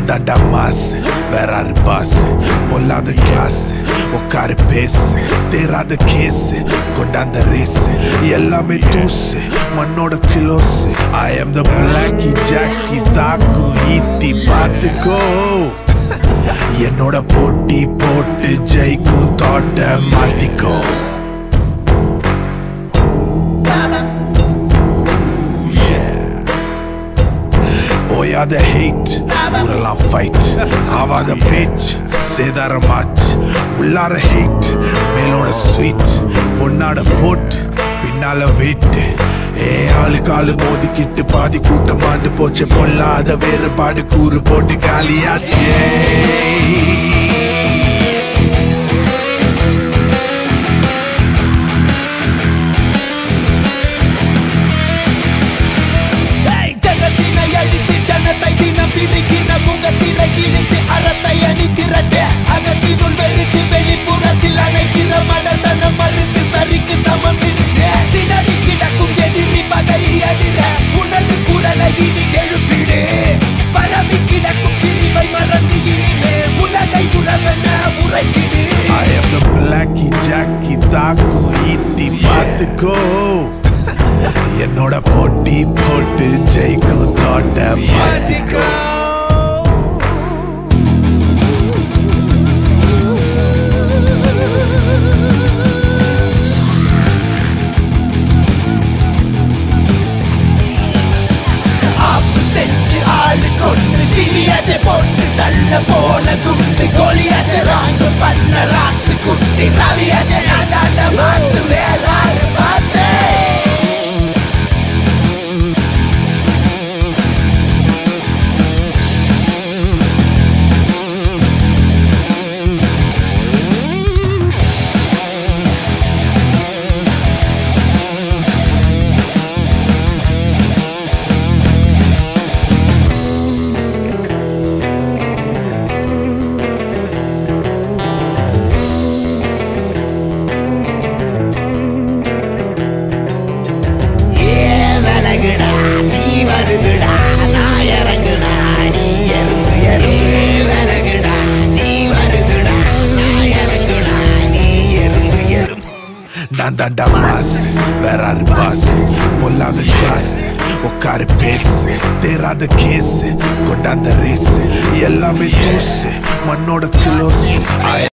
நான் தாண்டா மாஸ் வேற ஆறு பாஸ் பொல்லாத கிளாஸ் உட்காரு பேசு தேராத கேஸ் கொண்டாந்த ரேஸ் எல்லாமே தூசு மண்ணோட கிலோஸ் I am the blacky jockey தாக்கு ஈட்டி பார்த்துக்கோ என்னோட போட்டி போட்டு ஜெயிக்கும் தோட்ட மாத்திக்கோ ஓயாத ஹேட் ஊரெல்லாம் ஃபைட் ஆவாத பேச் சேதாரமாச் உள்ளார ஹேட் மேலோட ஸ்வீட் பொன்னாட போட் பின்னால வெயிட் ஏ ஆளு காலு மோதிக்கிட்டு பாதி கூட்டம் ஆண்டு போச்சு பொல்லாத வேறுபாடு கூறு போட்டு காலியாச்சே ஜகத்தினை அழித்து ஜனத்தை தினம் பிரிக்கிற முகத்திரை கிழித்து அறத்தை அணி திரட்ட அகத்தினுள் வெறுத்து வெளிப்புறத்தில் அணைக்கிற மடத்தனம் மறுத்து சரிக்கு சமம் சிதறி கிடக்கும் எதிரி பகை அதிர உனது குரலை இனி எழுப்பிடு பரவி கிடக்கும் பிரிவை மறந்து இனிமே உலகை உறவென உரைத்திடு I am the blacky jockey தாக்கு ஈட்டி பார்த்துக்கோ என்னோட போட்டி போட்டு ஜெயிக்கும் தோட்ட மாத்திக்கோ ஆப்பு செஞ்சு ஆளு கொண்டு சிவியாச்ச போட்டு தள்ள போன குண்டு கோலியாச்ச ராங்கு பண்ண ராசு குட்டி ரவியாச்ச நாடாண்ட மாசு வேறாறு மாசே ஏ விலகுடா நீ வருகுடா நான் இறங்குடா நீ எறும்பு எறும்பு விலகுடா நீ வருகுடா நான் இறங்குடா நீ எறும்பு எறும்பு நான் தாண்டா மாஸ் வேற ஆறு பாஸ் பொல்லாத கிளாஸ் உட்காரு பேசு தேராத கேஸ் கொண்டாந்த ரேஸ் எல்லாமே தூசு மண்ணோட கிலோஸ்